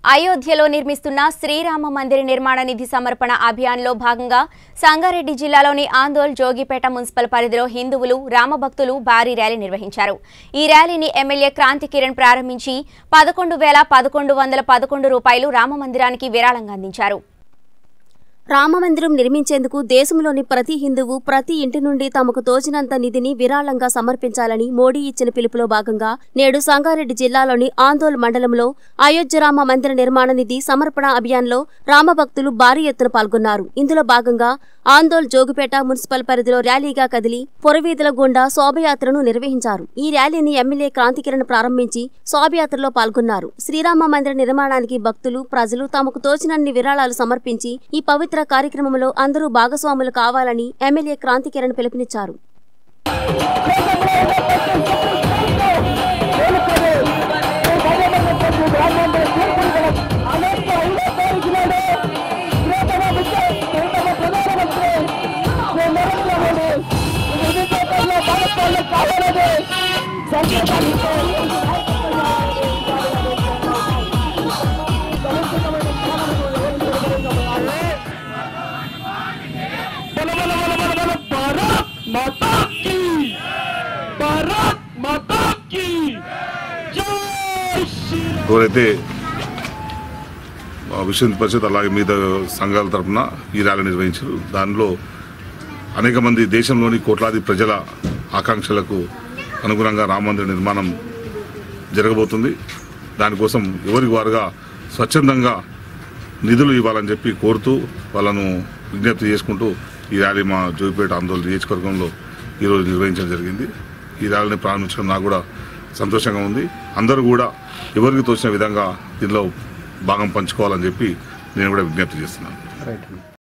అయోధ్యలో నిర్మిస్తున్న శ్రీరామ మందిర నిర్మాణ నిధి సమర్పణ అభియాన్లో భాగంగా సంగారెడ్డి జిల్లాలోని ఆందోళ్ జోగిపేట మున్సిపల్ పరిధిలో హిందువులు రామభక్తులు భారీ ర్యాలీ నిర్వహించారు ఈ ర్యాలీని ఎమ్మెల్యే క్రాంతి కిరణ్ ప్రారంభించి పదకొండు వేల పదకొండు వందల పదకొండు రూపాయలు రామ మందిరానికి విరాళంగా అందించారు రామమందిరం నిర్మించేందుకు దేశంలోని ప్రతి హిందువు ప్రతి ఇంటి నుండి తమకు తోచినంత నిధిని విరాళంగా సమర్పించాలని మోడీ ఇచ్చిన పిలుపులో భాగంగా నేడు సంగారెడ్డి జిల్లాలోని ఆందోళ్ మండలంలో అయోధ్య రామ మందిర నిర్మాణ నిధి సమర్పణ అభియాన్లో రామభక్తులు భారీ ఎత్తున పాల్గొన్నారు ఇందులో భాగంగా ఆందోళ్ జోగిపేట మున్సిపల్ పరిధిలో ర్యాలీగా కదిలి పొరవీధుల గుండా శోభయాత్రను నిర్వహించారు ఈ ర్యాలీని ఎమ్మెల్యే క్రాంతికిరణ్ ప్రారంభించి శోభయాత్రలో పాల్గొన్నారు శ్రీరామ మందిర నిర్మాణానికి భక్తులు ప్రజలు తమకు తోచినన్ని విరాళాలు సమర్పించి ఈ పవిత్ర కార్యక్రమంలో అందరూ భాగస్వాములు కావాలని ఎమ్మెల్యే క్రాంతికిరణ్ పిలుపునిచ్చారు बल बल बल बल बल भारत माता की भारत माता की जय श्री राम ఎవరైతే ఆ, విశ్వ హిందూ పరిషత్ అలాగే మీద సంఘాల తరపున ఈ ర్యాలీ నిర్వహించారు దానిలో అనేక మంది దేశంలోని కోట్లాది ప్రజల ఆకాంక్షలకు అనుగుణంగా రామ మందిర నిర్మాణం జరగబోతుంది దానికోసం ఎవరికి వారుగా స్వచ్ఛందంగా నిధులు ఇవ్వాలని చెప్పి కోరుతూ వాళ్ళను విజ్ఞప్తి చేసుకుంటూ ఈ ర్యాలీ మా జోగిపేట ఆందోళన నియోజకవర్గంలో ఈరోజు నిర్వహించడం జరిగింది ఈ ర్యాలీని ప్రారంభించడం నాకు కూడా సంతోషంగా ఉంది అందరూ కూడా ఎవరికి తోచిన విధంగా దీనిలో భాగం పంచుకోవాలని చెప్పి నేను కూడా విజ్ఞప్తి చేస్తున్నాను